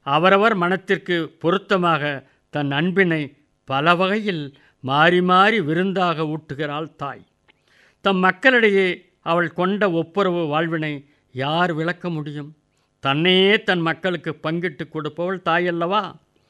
அவரவர் மனத்திற்கு பொருத்தமாக தன் அன்பினை பல வகையில் மாறி மாறி விருந்தாக ஊட்டுகிறாள் தாய் தம் மக்களிடையே அவள் கொண்ட ஒப்புரவு வாழ்வினை யார் விளக்க முடியும் தன்னையே தன் மக்களுக்கு பங்கிட்டு கொடுப்பவள் தாய் அல்லவா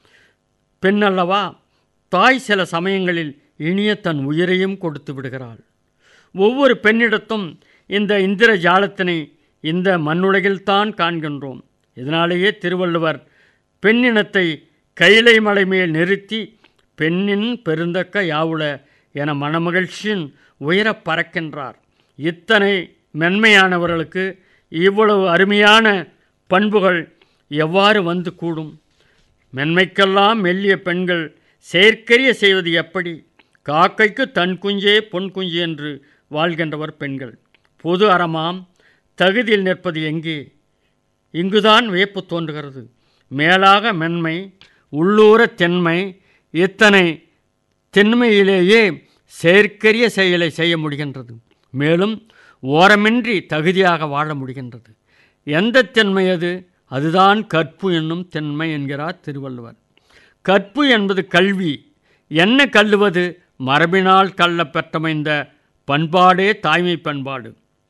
பெண் அல்லவா தாய் சில சமயங்களில் இனிய தன் உயிரையும் கொடுத்து விடுகிறாள் ஒவ்வொரு பெண்ணிடத்தும் இந்த இந்திர ஜாலத்தினை இந்த மண்ணுலகில்தான் காண்கின்றோம் இதனாலேயே திருவள்ளுவர் பெண்ணினத்தை கைலை மலை மேல் நிறுத்தி பெண்ணின் பெருந்தக்க யாவுல என மனமகிழ்ச்சியின் உயரப் பறக்கின்றார் இத்தனை மென்மையானவர்களுக்கு இவ்வளவு அருமையான பண்புகள் எவ்வாறு வந்து கூடும் மென்மைக்கெல்லாம் மெல்லிய பெண்கள் செயற்கரிய செய்வது எப்படி காக்கைக்கு தன் குஞ்சே பொன் குஞ்சு என்று வாழ்கின்றவர் பெண்கள் பொது அறமாம் தகுதியில் நிற்பது எங்கே இங்குதான் வியப்பு தோன்றுகிறது மேலாக மென்மை உள்ளூர தென்மை இத்தனை தென்மையிலேயே செயற்கரிய செயலை செய்ய முடிகின்றது மேலும் ஓரமின்றி தகுதியாக வாழ முடிகின்றது எந்த தென்மை அது அதுதான் கற்பு என்னும் தென்மை என்கிறார் திருவள்ளுவர் கற்பு என்பது கல்வி என்ன கல்லுவது மரபினால் கள்ள பெற்றமைந்த பண்பாடே தாய்மை பண்பாடு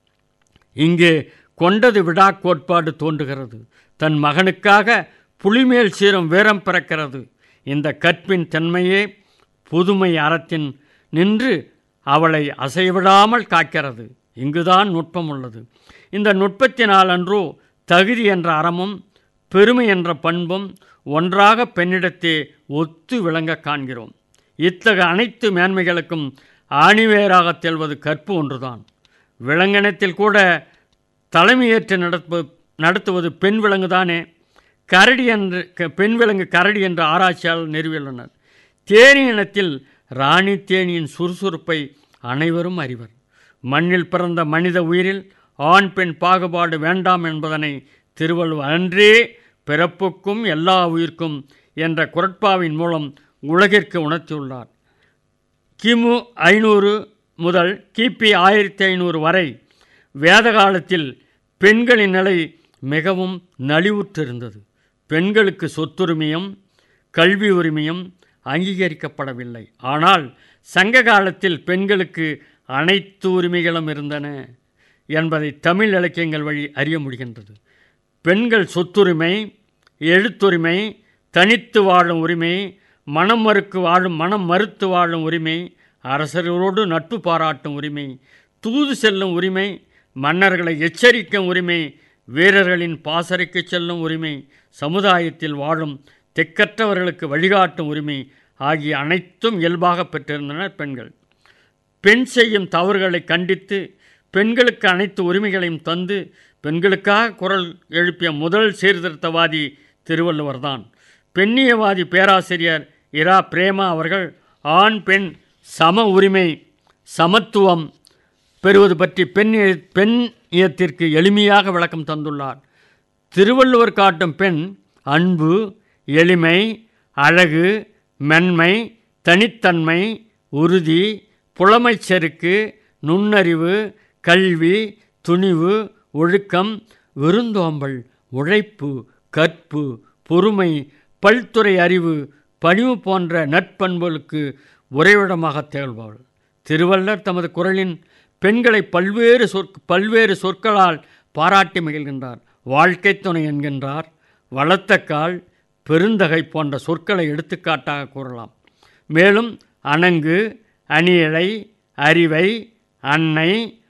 இங்கே கொண்டது விடா கோட்பாடு தோன்றுகிறது தன் மகனுக்காக புலிமேல் சீரம் வீரம் பிறக்கிறது இந்த கற்பின் தன்மையே புதுமை அறத்தின் நின்று அவளை அசைவிடாமல் காக்கிறது இங்குதான் நுட்பம் உள்ளது இந்த நுட்பத்தினால் அன்றோ தகுதி என்ற அறமும் பெருமை என்ற பண்பும் ஒன்றாக பெண்ணிடத்தே ஒத்து விளங்க காண்கிறோம் இத்தகைய அனைத்து மேன்மைகளுக்கும் ஆணிவேராக தெல்வது கற்பு ஒன்றுதான் விலங்கினத்தில் கூட தலைமையேற்று நடத்துவது நடத்துவது பெண் விலங்கு தானே கரடி என்று க- பெண் விலங்கு கரடி என்ற ஆராய்ச்சியாளர் நிறுவியுள்ளனர் தேனி இனத்தில் ராணி தேனியின் சுறுசுறுப்பை அனைவரும் அறிவர் மண்ணில் பிறந்த மனித உயிரில் ஆண் பெண் பாகுபாடு வேண்டாம் என்பதனை திருவள்ளுவர் அன்றே பிறப்புக்கும் எல்லா உயிர்க்கும் என்ற குரட்பாவின் மூலம் உலகிற்கு உணர்த்தியுள்ளார் கிமு ஐநூறு முதல் கிபி ஆயிரத்தி ஐநூறு வரை வேத காலத்தில் பெண்களின் நிலை மிகவும் நலிவுற்றிருந்தது பெண்களுக்கு சொத்துரிமையும் கல்வி உரிமையும் அங்கீகரிக்கப்படவில்லை ஆனால் சங்க காலத்தில் பெண்களுக்கு அனைத்து உரிமைகளும் இருந்தன என்பதை தமிழ் இலக்கியங்கள் வழி அறிய முடிகின்றது பெண்கள் சொத்துரிமை எழுத்துரிமை தனித்து வாழும் உரிமை மனம் மறுக்கு வாழும் மனம் மறுத்து வாழும் உரிமை அரசர்களோடு நட்பு பாராட்டும் உரிமை தூது செல்லும் உரிமை மன்னர்களை எச்சரிக்கும் உரிமை வீரர்களின் பாசறைக்கு செல்லும் உரிமை சமுதாயத்தில் வாழும் தெக்கற்றவர்களுக்கு வழிகாட்டும் உரிமை ஆகிய அனைத்தும் இயல்பாக பெற்றிருந்தனர் பெண்கள் பெண் செய்யும் தவறுகளை கண்டித்து பெண்களுக்கு அனைத்து உரிமைகளையும் தந்து பெண்களுக்காக குரல் எழுப்பிய முதல் சீர்திருத்தவாதி திருவள்ளுவர்தான் பெண்ணியவாதி பேராசிரியர் இரா பிரேமா அவர்கள் ஆண் பெண் சம உரிமை சமத்துவம் பெறுவது பற்றி பெண் பெண் இயத்திற்கு எளிமையாக விளக்கம் தந்துள்ளார் திருவள்ளுவர் காட்டும் பெண் அன்பு எளிமை அழகு மென்மை தனித்தன்மை உறுதி புலமைச் செருக்கு நுண்ணறிவு கல்வி துணிவு ஒழுக்கம் விருந்தோம்பல் உழைப்பு கற்பு பொறுமை பல்துறை அறிவு பணிவு போன்ற நற்பண்புகளுக்கு உறைவிடமாக திகழ்பவள் திருவள்ளுவர் தமது குரலின் பெண்களை பல்வேறு சொற் பல்வேறு சொற்களால் பாராட்டி மகிழ்கின்றார் வாழ்க்கை துணை என்கின்றார் வளர்த்தக்கால் பெருந்தகை போன்ற சொற்களை எடுத்துக்காட்டாக கூறலாம் மேலும் அணங்கு அணியழை அறிவை அன்னை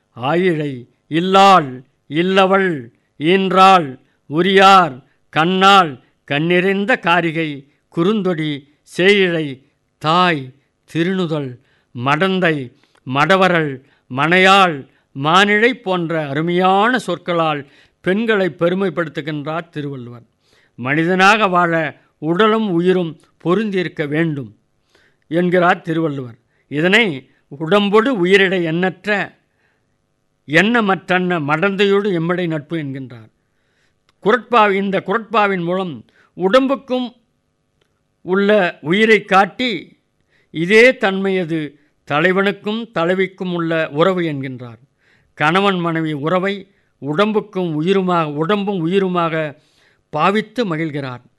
ஆயிழை இல்லாள் இல்லவள் ஈன்றாள் உரியார் கண்ணாள் கண்ணிறைந்த காரிகை குறுந்தொடி சேயிழை தாய் திருநுதல் மடந்தை மடவரல் மனையாள் மானிழை போன்ற அருமையான சொற்களால் பெண்களை பெருமைப்படுத்துகின்றார் திருவள்ளுவர் மனிதனாக வாழ உடலும் உயிரும் பொருந்தியிருக்க வேண்டும் என்கிறார் திருவள்ளுவர் இதனை உடம்பொடு உயிரிடை எண்ணற்ற எண்ணமற்றன்ன மடந்தையோடு எம்மடை நட்பு என்கின்றார் குரட்பா இந்த குரட்பாவின் மூலம் உடம்புக்கும் உள்ள உயிரை காட்டி இதே தன்மையது தலைவனுக்கும் தலைவிக்கும் உள்ள உறவு என்கின்றார் கணவன் மனைவி உறவை உடம்புக்கும் உயிருமாக உடம்பும் உயிருமாக பாவித்து மகிழ்கிறார்